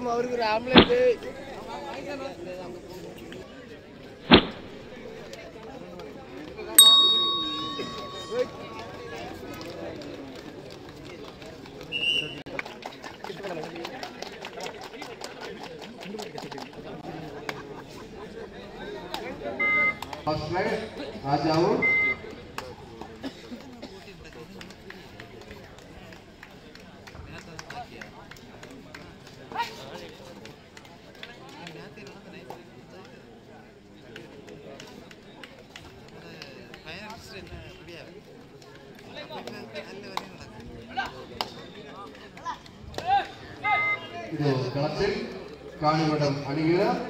அவருக்கு ஒரு omelette first right ராஜாவும் இது களத்தில் காணிமடம் அணிகிறார்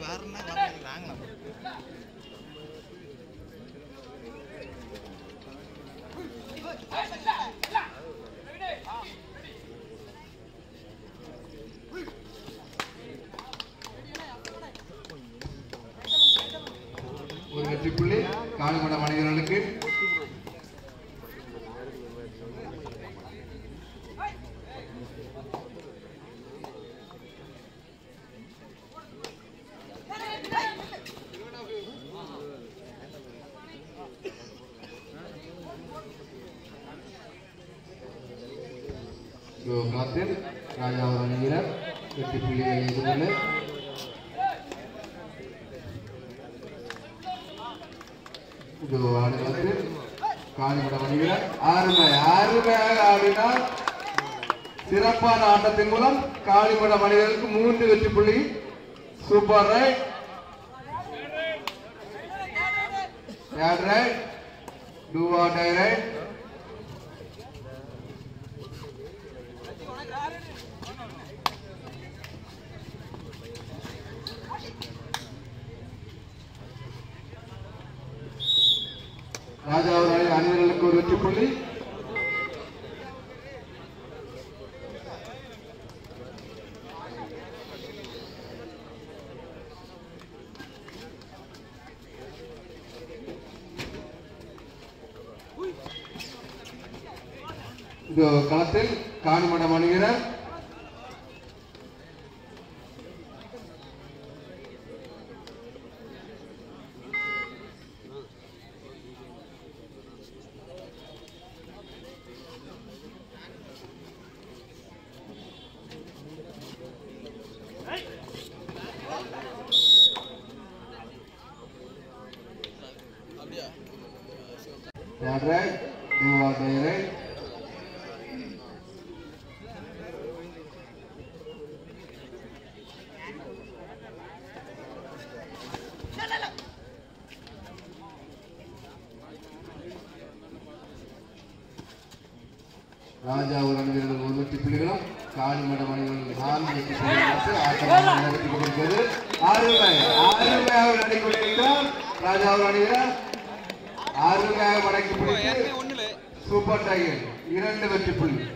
ஒரு வெற்றி புள்ளி காணிமடம் அணிகிறவர்களுக்கு இதோ களத்தில் ராஜா அவர் அணிகிறார் வெற்றி புள்ளியை எதிர்கொள்ள இது ஆடுகளத்தில் காணிமடம் அணிகிறார் அருமை அருமையாக ஆடினார் சிறப்பான ஆட்டத்தின் மூலம் காளிமட மனிதர்களுக்கு மூன்று வெற்றி புள்ளி super right third right do or die right Raja அவர்கள் அணிவர்களுக்கு ஒரு வெற்றி புள்ளி இது களத்தில் Kanimadam அணுகிற Third right, do or die right. ராஜா ஒரு அணிவீரர்கள் ஒரு வெற்றி புள்ளிகளும் காளிமடம் அணிவர்கள் நான்கு வெற்றி புள்ளிகளும் ஆட்டம் நடத்தி கொண்டிருக்கிறது அருமை அருமையாக விளையாடி கொண்டிருக்கிறார் ராஜா ஒரு அணிவீரர் அருமையாக மடக்கி பிடித்து சூப்பர் டைகர் இரண்டு வெற்றி புள்ளி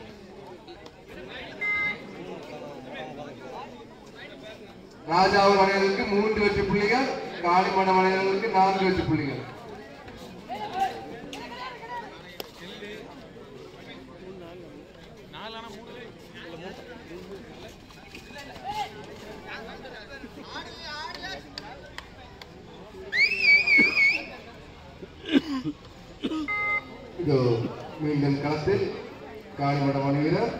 ராஜாவூர் அணிகளுக்கு மூன்று வெற்றி புள்ளிகள் காளிமடம் அணிகளுக்கு நான்கு வெற்றி புள்ளிகள் இதோ மீண்டும் களத்தில் காணிமடம் அணிகிறார்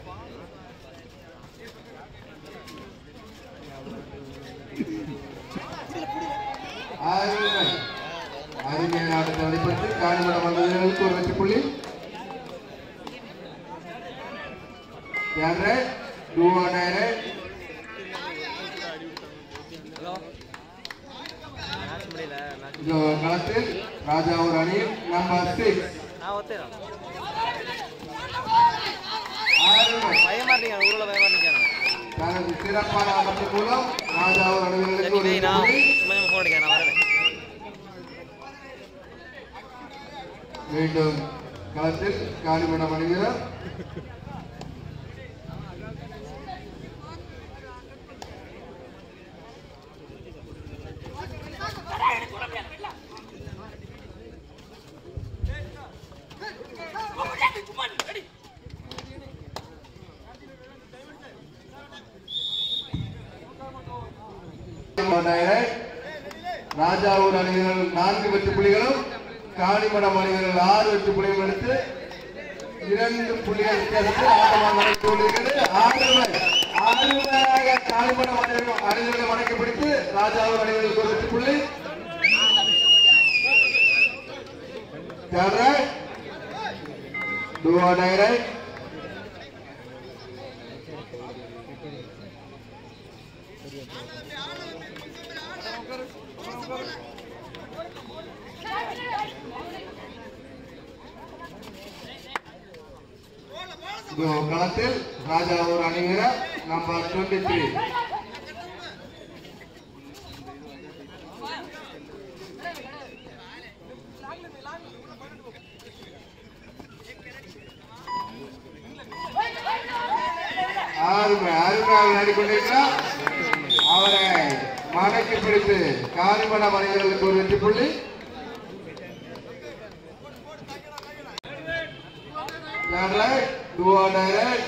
அருமை அருமையான ஆட்டத்தை வெளிப்படுத்தி காணிமடம் அணிவர்களுக்கு ஒரு வெற்றி புள்ளி யார் டூ ஆன் ಮ್ಯಾಚ್ ಮುಡಿಲ್ಲ ಮ್ಯಾಚ್ இதோ களத்தில் ராஜாவூர் அணி நம்பர் சிக்ஸ் ನಾ ಓದ್ತೀರ அருமை ಭಯ ಮಾಡ್ಲಿಕ್ಕೆ ಊರಲ್ಲ ಭಯ ಮಾಡ್ಲಿಕ್ಕೆ தனது சிறப்பான ஆட்டத்தின் மூலம் ராஜாவூர் அணிவர்களுக்கு ஒரு ನಾ வெற்றி புள்ளி ಸುಮ್ಮನೆ ಫೋನ್ ನಾ ಬರದೆ மீண்டும் களத்தில் காணிமடம் அணிகிறார் டைரக்ட் ராஜாவூர் அணிகள் நான்கு வெற்றி புள்ளிகளும் காணிமடம் அணிகள் ஆறு வெற்றி புள்ளிகளும் எடுத்து இரண்டு புள்ளிகள் வித்தியாசத்தில் ஆட்டமாக நடந்து கொண்டிருக்கிறது ஆறுமை ஆறுமையாக காணிமடம் அணிகள் அணிகளை வணக்கி பிடித்து ராஜாவூர் அணிகளுக்கு ஒரு வெற்றி புள்ளி Third right. Duo direct. இது களத்தில் ராஜாவூர் அணிகிறார் நம்பர் டுவெண்ட்டி த்ரீ அருமை அருமையாக விளையாடிக்கொண்டிருக்கிறார் அவரை மடக்கி பிடித்து காலிமட மனிதர்களுக்கு ஒரு வெற்றி புள்ளி Third right, duo direct.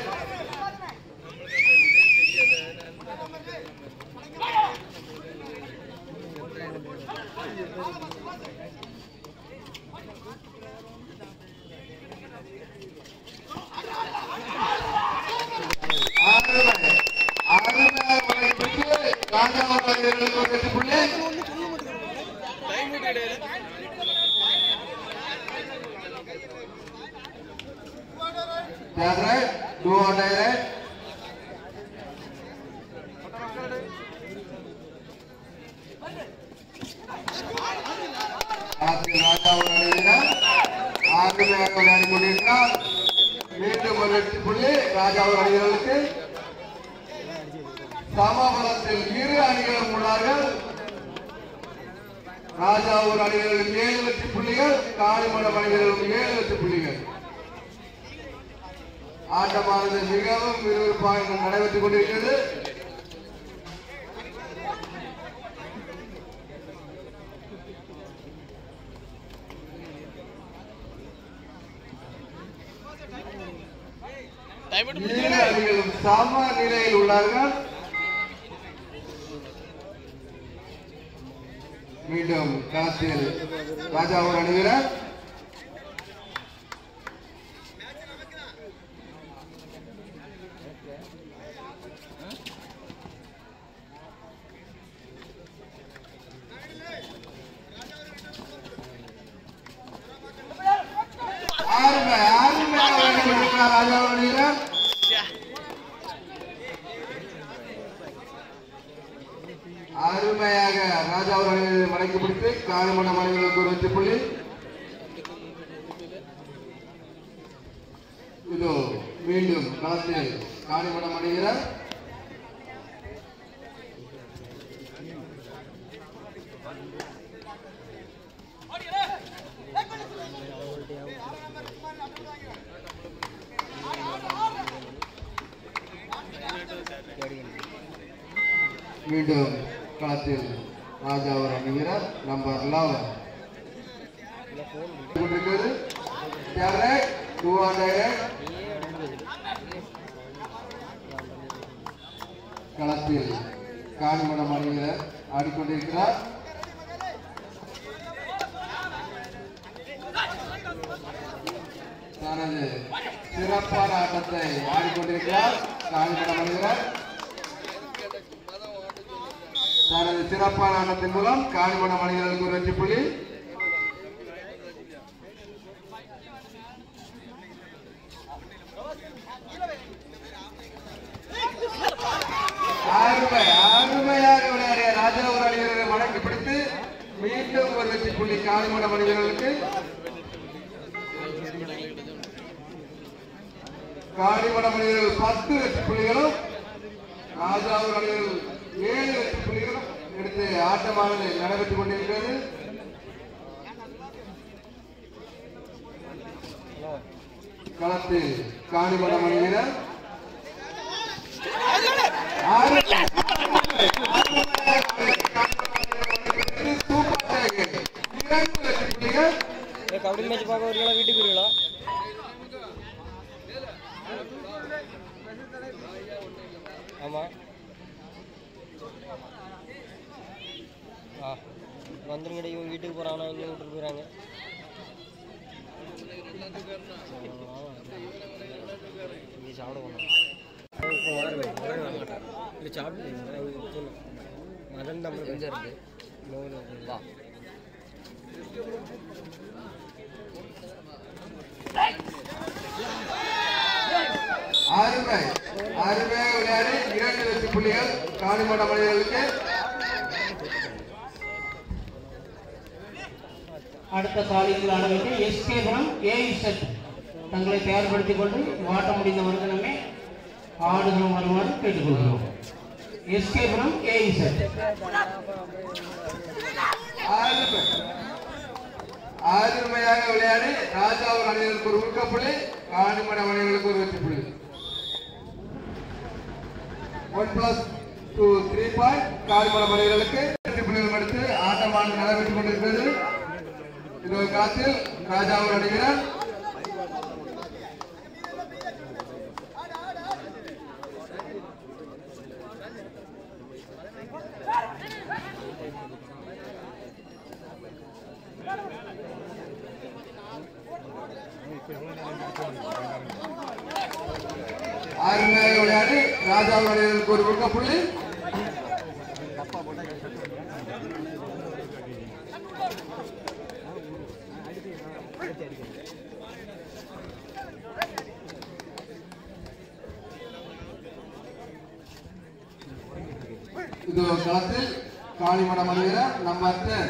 அருமை அருமையாக விளையாடிவிட்டு ராஜாவார் மனிதர்களுக்கு ஒரு வெற்றி புள்ளி Third right, duo direct. ஆத்திர ராஜாவோட அணியினர் ஆறுமையாக விளையாடி கொண்டிருக்கிறார் மீண்டும் ஒரு வெற்றி புள்ளி ராஜாவோட அணிகளுக்கு சமபலத்தில் இரு அணிகளும் உள்ளார்கள் ராஜாவூர் அணிகளுக்கு ஏழு வெற்றி புள்ளிகள் காளிமடம் அணிகளுக்கு ஏழு வெற்றி புள்ளிகள் ஆட்டமானது மிகவும் விறுவிறுப்பாக நடைபெற்றுக் கொண்டிருக்கிறது இரு அணிகளும் சம நிலையில் உள்ளார்கள் மீண்டும் களத்தில் ராஜாவூர் அணிகிறார் அருமை அருமையாக விளையாடிக்கொண்டிருக்கிறார் ராஜாவூர் அணிகிறார் அருமையாக ராஜாவூர் அணிகளை மடக்கி பிடித்து காணிமண்ட மனிதர்களுக்கு ஒரு வெற்றி புள்ளி இதோ மீண்டும் களத்தில் காணிமடம் அணிகிறார் மீண்டும் களத்தில் ராஜாவர் அணிகிறார் நம்பர் லெவன் கொண்டிருக்கிறது direct, two on direct. களத்தில் காணிமடம் அணிகிறார் ஆடிக்கொண்டிருக்கிறார் தனது சிறப்பான ஆட்டத்தை ஆடிக்கொண்டிருக்கிறார் காணிமடம் அணிகிறார் தனது சிறப்பான ஆட்டத்தின் மூலம் காணிமடம் அணிகளுக்கு ஒரு வெற்றி புள்ளி அருமை அருமையாக விளையாடிய ராஜாவூர் அணிவரை மடக்கி பிடித்து மீண்டும் ஒரு வெற்றி புள்ளி காணிமடம் அணிவர்களுக்கு காணிமடம் அணிவர்கள் பத்து வெற்றி புள்ளிகளும் ராஜாவூர் அணிவர்கள் ஏழு வெற்றி புள்ளிகளும் எடுத்து ஆட்டமானது நடைபெற்றுக் கொண்டிருக்கிறது களத்தில் காணிமடம் அணிவீரர் சூப்பர் டேக் இரண்டு வெற்றி புள்ளிகள் கபடி மேட்ச் பார்க்க வரீங்களா வீட்டுக்கு வரீங்களா ஆமா வா வந்துருங்கடி இவங்க வீட்டுக்கு போகிறாங்க இங்கே விட்டுட்டு போயிறாங்க இங்கே சாப்பிட போனோம் இல்லை சாப்பிட்டு மதன் தமிழ் இருக்கு வா அருமை அருமையாக விளையாடி இரண்டு வெற்றி புள்ளிகள் காணிமட மனிதர்களுக்கு அடுத்த சாலையில் ஆட வேண்டிய எஸ்கேபுரம் ஏஇசெட் தங்களை தயார்படுத்திக் கொண்டு வாட்ட முடிந்த வருடமே ஆடுகளும் வருமாறு கேட்டுக்கொள்கிறோம் எஸ்கேபுரம் ஏஇசெட் அருமை அருமையாக விளையாடி ராஜாவூர் அணிகளுக்கு ஒரு ஊக்கப்புள்ளி காணிமட மனிதர்களுக்கு ஒரு வெற்றி புள்ளி one plus two three point Kanimada மனிதர்களுக்கு வெற்றி புள்ளிகள் எடுத்து ஆட்டமானது நடைபெற்றுக் கொண்டிருக்கிறது இது ஒரு காலத்தில் ராஜாவூர் அணிகிறார் அருமையாக விளையாடி ராஜாவூர் அணிகளுக்கு ஒரு ஊக்கப்புள்ளி இது ஒரு களத்தில் காளிமடம் அணிகிற நம்பர் டென்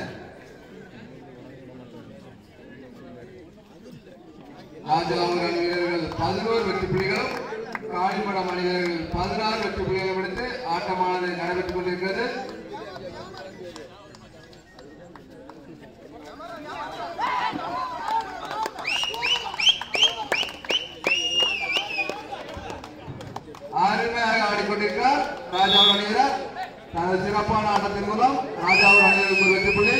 ராஜாவூர் அணி வீரர்கள் பதினோரு வெற்றி புள்ளிகளும் காளிமடம் அணி வீரர்கள் பதினாறு வெற்றி புள்ளிகளும் எடுத்து ஆட்டமானது நடைபெற்றுக் கொண்டிருக்கிறது அருமையாக ஆடிக்கொண்டிருக்கிறார் ராஜாவூர் அணிகிறார் தனது சிறப்பான ஆட்டத்தின் மூலம் ராஜாவூர் அணிகளுக்கு ஒரு வெற்றி புள்ளி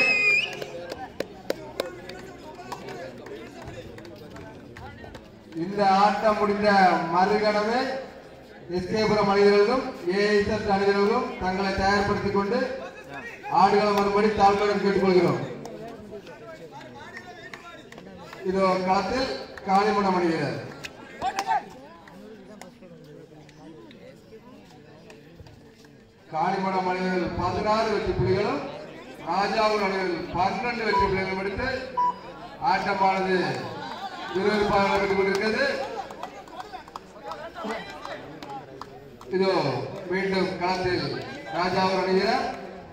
இந்த ஆட்டம் முடிந்த மறுகணமே எஸ்கேபுரம் அணிவர்களும் ஏஎஸ்எஸ் அணிவர்களும் தங்களை தயார்படுத்திக் கொண்டு ஆடுகளம் மறுபடி தாழ்மையுடன் கேட்டுக்கொள்கிறோம் இதோ களத்தில் காளிமணம் அணிகிறார் காளிமடம் அணிகள் பதினாறு வெற்றி புள்ளிகளும் ராஜாவூர் அணிகள் பன்னெண்டு வெற்றி புள்ளிகளும் எடுத்து ஆட்டமானது விறுவிறுப்பாக நடைபெற்றுக் கொண்டிருக்கிறது இதோ மீண்டும் களத்தில் ராஜாவூர் அணிகிறார்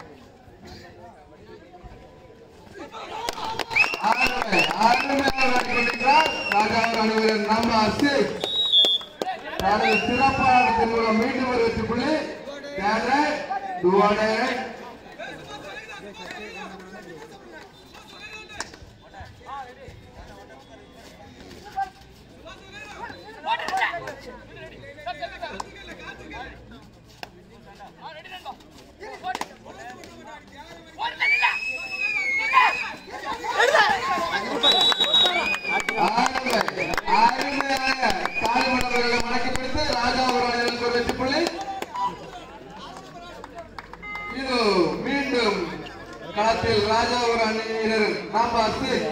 அருமை, அருமையாக விளையாடிக் கொண்டிருக்கிறார் ராஜாவூர் அணிவீரர் நம்ம அசிக் தனது சிறப்பான ஆட்டத்தின் மூலம் மீண்டும் ஒரு வெற்றி புள்ளி கேரள துவாடை அருமை, அருமையாக காலிமண்டபங்களை மடக்கி பிடித்து ராஜாவூர் அணிகளுக்கு ஒரு வெற்றி புள்ளி இது மீண்டும் களத்தில் ராஜாவூர் அணியினர் நம்பர் சிக்ஸ்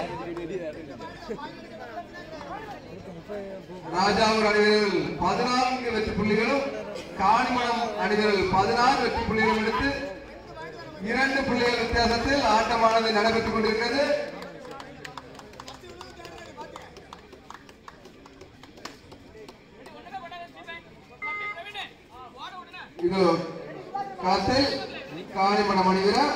ராஜாவூர் அணிவீரர்கள் பதினான்கு வெற்றி புள்ளிகளும் காணிமணம் அணிவீரர்கள் பதினாறு வெற்றி புள்ளிகளும் எடுத்து இரண்டு புள்ளிகள் வித்தியாசத்தில் ஆட்டமானது நடைபெற்றுக் கொண்டிருக்கிறது இது களத்தில் காணிமணம் அணிவீரர்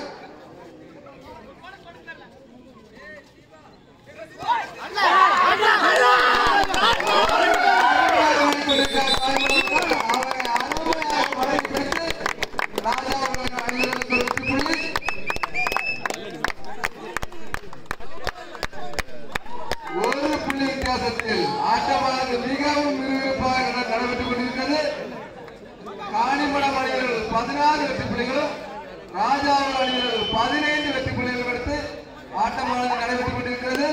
ஒரு புள்ளி வித்தியாசத்தில் ஆட்டமானது மிகவும் விறுவிறுப்பாக நட- நடைபெற்றுக் கொண்டிருக்கிறது காணிமடம் அணிகள் பதினாறு வெற்றி புள்ளிகளும் ராஜாவூர் அணிகள் பதினைந்து வெற்றி புள்ளிகளும் எடுத்து ஆட்டமானது நடைபெற்றுக் கொண்டிருக்கிறது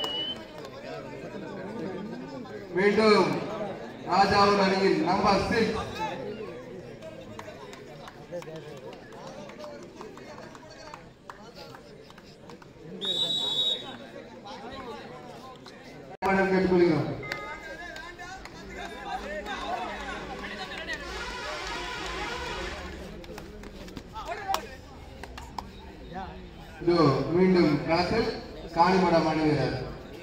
மீண்டும் ராஜாவூர் அணியின் நம்பர் சிக்ஸ் ஆடுமாடம் கேட்டுக்கொள்கிறோம் இதோ மீண்டும் களத்தில் காணிமடம் அணி வீரர்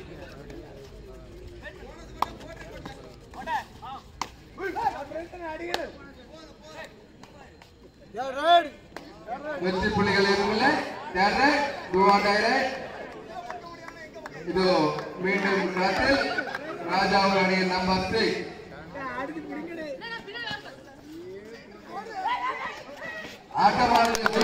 வெற்றி புள்ளிகள் எதுவுமில்லை டேரக்ட் கோவா டைரக்ட் இதோ மீண்டும் களத்தில் ராஜாவூர் அணியின் நம்பர் த்ரீ ஆட்டமானது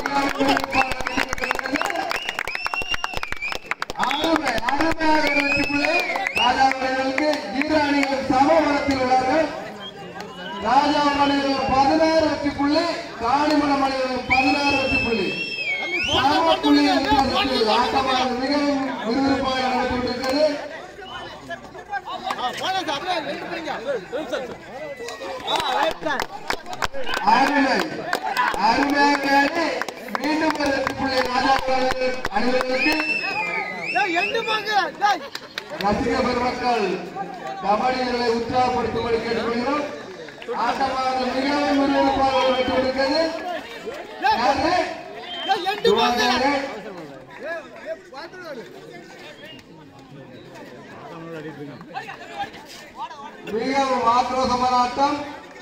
அருமை அருமையாக வெற்றிக்குள்ளே ராஜாவர்களுக்கு இரு அணிகள் சமபலத்தில் உள்ளார்கள் ராஜாவூர் அணிகள் பதினாறு வெற்றி புள்ளி காணிமடம் அணிகள் பதினாறு வெற்றி புள்ளி சம புள்ளிகள் வித்தியாசத்தில் ஆட்டமானது மிகவும் விறுவிறுப்பாக நடந்து கொண்டிருக்கிறது அருமை அருமையாக அணி மீண்டும் ஒரு வெற்றி புள்ளி ராஜாவூர் அணிவர்களுக்கு ரசிக பெருமக்கள் கபடிகளை உற்சாகப்படுத்தும்படி கேட்டுக்கொள்கிறோம் ஆட்டமாக மிகவும் விறுவிறுப்பாக வெற்றி கொண்டிருக்கிறது யாரு? துவாதாரு. மிகவும் ஆக்ரோஷமான ஆட்டம்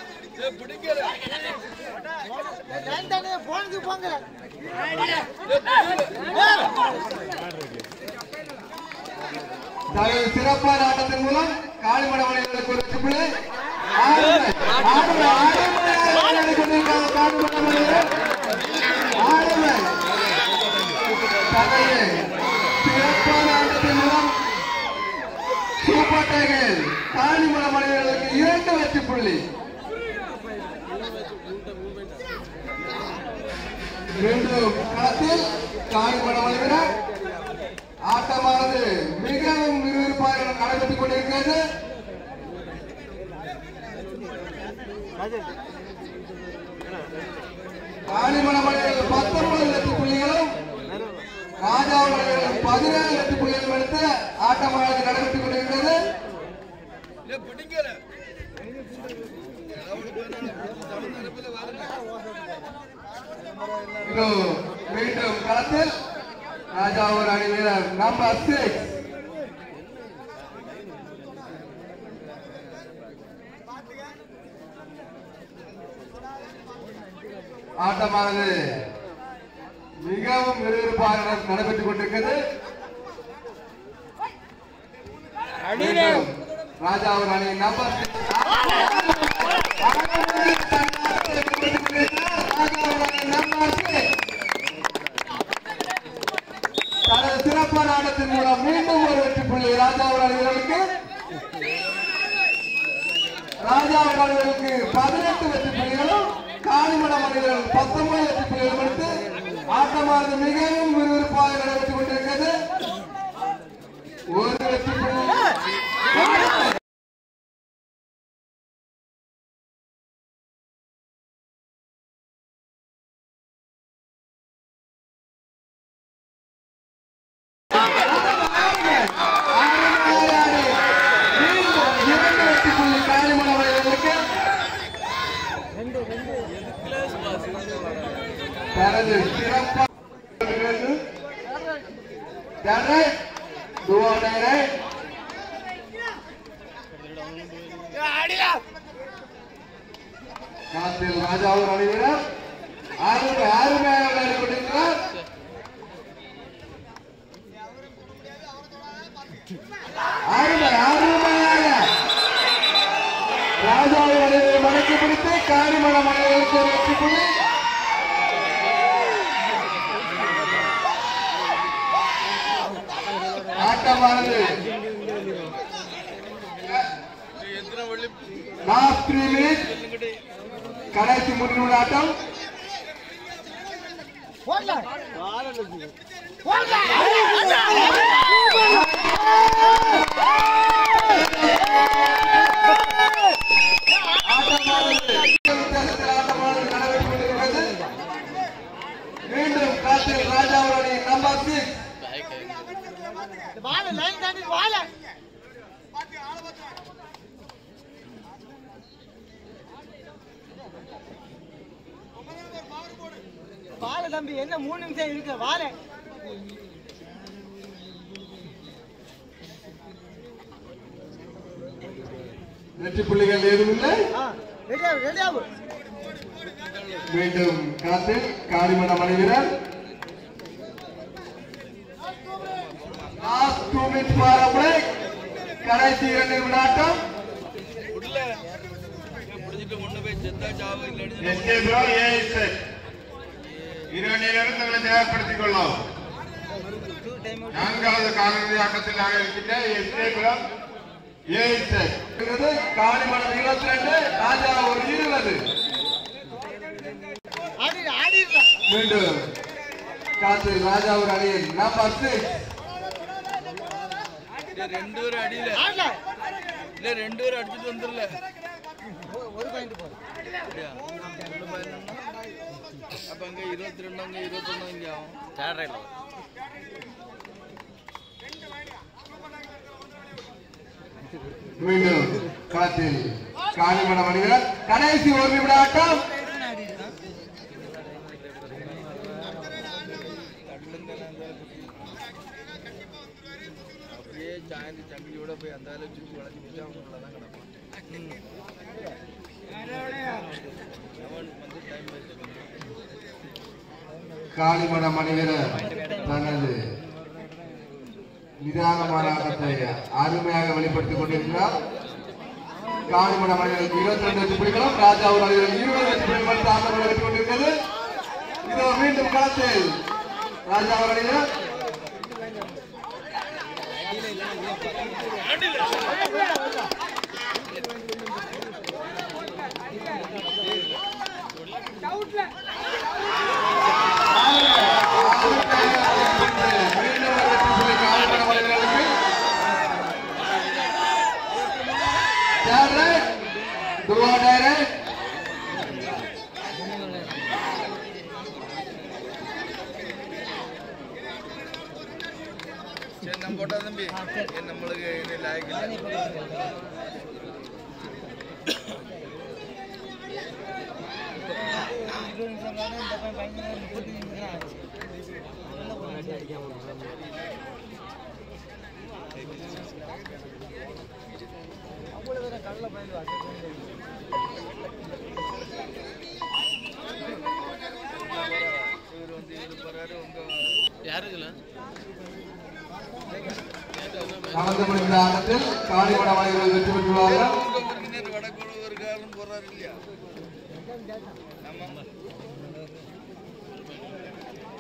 தனது சிறப்பான ஆட்டத்தின் மூலம் காளிமட மனிதர்களுக்கு ஒரு வெற்றி புள்ளி ஆடுமை, ஆடுமை, ஆடுமையாக விளையாடிக் கொண்டிருக்கிறார் காளிமட மனிதர்கள். ஆடுமை. தனது சிறப்பான ஆட்டத்தின் மூலம் சூப்பர் டைகர் காளிமட மனிதர்களுக்கு இரண்டு வெற்றி புள்ளி மீண்டும் களத்தில் காளிமட மனிதர்கள் ஆட்டமானது மிகவும் விறுவிறுப்பாக நடைபெற்றுக் கொண்டிருக்கிறது காளிமண மனிதர்கள் பத்தொன்பது லட்சம் புள்ளிகளும் ராஜா மனிதர்கள் பதினேழு லட்சம் புள்ளிகளும் எடுத்து ஆட்டமானது நடைபெற்றுக் கொண்டிருக்கிறது இதோ மீண்டும் களத்தில் ராஜாவூர் அணி வீரர் நம்பர் சிக்ஸ் ஆட்டமானது மிகவும் விறுவிறுப்பாக நடைபெற்றுக் கொண்டிருக்கிறது மீண்டும் ராஜாவூர் அணி நம்பர் தனது சிறப்பான ஆட்டத்தின் மூலம் மீண்டும் ஒரு வெற்றி புள்ளி ராஜாவூர் அணிவர்களுக்கு ராஜாவூர் அணிவர்களுக்கு பதினெட்டு வெற்றி புள்ளிகளும் காளிமட மனிதர்கள் பத்தொன்பது வெற்றி புள்ளிகளும் எடுத்து ஆட்டமானது மிகவும் விறுவிறுப்பாக நடைபெற்றுக் கொண்டிருக்கிறது ஒரு வெற்றி புள்ளி இரண்டு வெற்றி புள்ளி காளிமட மனிதர்களுக்கு தனது சிறப்பான Direct, duo direct. காத்தில் ராஜாவும் அணிவீரர் அருமை அருமையாக விளையாடி கொண்டிருக்கிறார் அருமை அருமையாக ராஜாவின் அணிவரை மடக்கி பிடித்து காரிமண மனிதர்களுக்கு ஒரு வெற்றி புள்ளி ஆட்டமானது லாஸ்ட் த்ரீ மினிட் கடைசி முடிவு ஆட்டம் ஆட்டமானது வித்தியாசத்தில் ஆட்டமானது நடைபெற்றுக் கொண்டிருக்கிறது மீண்டும் காத்தில் ராஜாவுடைய நம்பர் சிக்ஸ் வாழ தம்பி என்ன மூணு நிமிஷம் இருக்கு வாழ வெற்றி புள்ளிகள் ஏதும் இல்லை ரெடியாவு ரெடியாவு மீண்டும் காத்தில் காளிமட மணி வீரர் last two minutes for break கடைசி இரண்டு விளையாட்டம் எஸ்கே ப்ரோ ஏஎஸ் இரண்டு நேரம் தங்களை தயார்படுத்திக் கொள்ளலாம் நான்காவது காலிறுதி ஆட்டத்தில் நாங்கள் இருக்கின்ற எஸ்கே ப்ரோ ஏஎஸ் காளிமட இருபத்தி ரெண்டு ராஜா ஒரு இருபது ஆடி ஆடிடுறா மீண்டும் காத்தில் ராஜா ஒரு அணியில் நம்பர் சிக்ஸ் ரெண்டு பேரும் அடியில ஆடல இல்ல ரெண்டு பேரும் அடிச்சுட்டு வந்துடல ஒரு பாயிண்ட் போதும் அப்படியா ரெண்டு பதினொன்னா அப்ப அங்க இருபத்தி ரெண்டு அங்க இருபத்தொன்னு இங்க ஆகும் தேர்ட் ரைட்ல மீண்டும் களத்தில் காளிமட மணிவீரர் கடைசி ஒரு நிமிட ஆட்டம் அப்படியே சாயந்தரம் சங்கிலியோட போய் அந்த ஆளை சுற்றி வளைச்சு முடிச்சா அவங்கள தான் கிடப்பான் அவன் வந்து டைம் வேஸ்ட் காளிமட மணிவீரர் தனது நிதானமான ஆட்டத்தை அருமையாக வெளிப்படுத்திக் கொண்டிருக்கிறார் காளிமட மணிவீரருக்கு இருபத்தி ரெண்டு வெற்றி புள்ளிகளும் ராஜா ஒரு அணியில் இருபது வெற்றி புள்ளிகள் தாமரை வெற்றி கொண்டிருக்கிறது இதோ மீண்டும் களத்தில் ராஜா ஒரு அணியினர் மீண்டும் ஒரு வெற்றி புள்ளி காளிமட மணிவீரருக்கு Direct, Dua direct. சரி நம்ம போட்டா தம்பி ஏன் நம்மளுக்கு இனி லாய்க்கு இவர் வந்து இது போறாரு உங்க யாருக்குல்ல நடந்து முடிந்த ஆட்டத்தில் காளிமட மணிவீரர் வெற்றி பெற்றுள்ளார்கள் உங்க உறுப்பினர் வடக்குழு ஒரு காரணம் போறாரு இல்லையா ஆமா